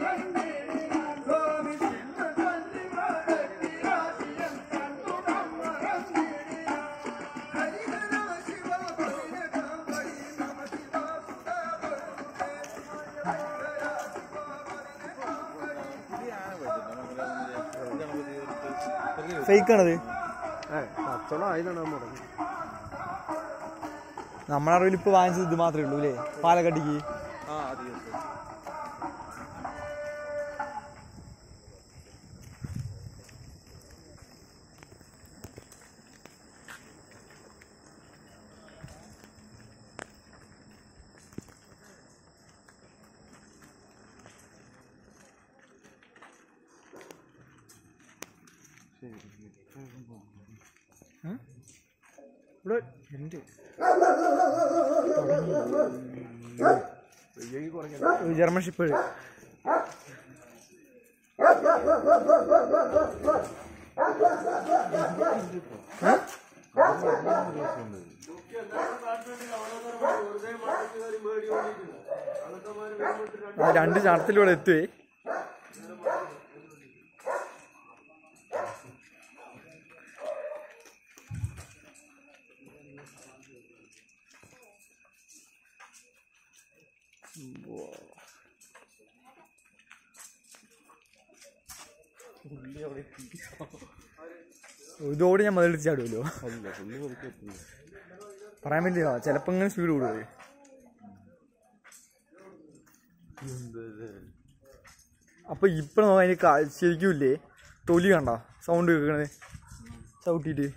fake ആണത് കച്ചവടം ആയതാണ് മുടങ്ങി നമ്മുടെ അറിവിൽ ഇപ്പൊ വാങ്ങിച്ചത് ഇത് മാത്രമേ ഉള്ളൂ അല്ലേ പാലക്കാട്ടിക്ക് ആ അധികം ഇവിടെ ഉണ്ട് ജർമ്മൻ ഷിപ്പ് ആ രണ്ട് ചാട്ടത്തിലൂടെ എത്തുവേ ഇതോടെ ഞാൻ മതിലിച്ച് ചാടുമല്ലോ പറയാൻ പറ്റില്ല ചിലപ്പോ ഇങ്ങനെ സ്പീഡ് കൂടുവേ അപ്പൊ ഇപ്പൊ നോക്കാം അതിന് കാ- ശരിക്കും ഇല്ലേ തൊലി കണ്ട സൗണ്ട് കേൾക്കണത് ചവിട്ടിട്ട്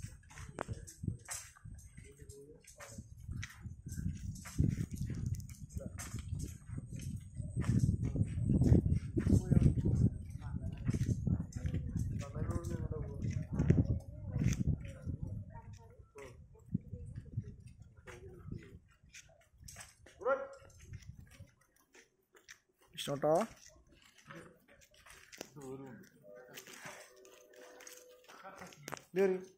ഇഷ്ടോട്ടോ ഇതേറി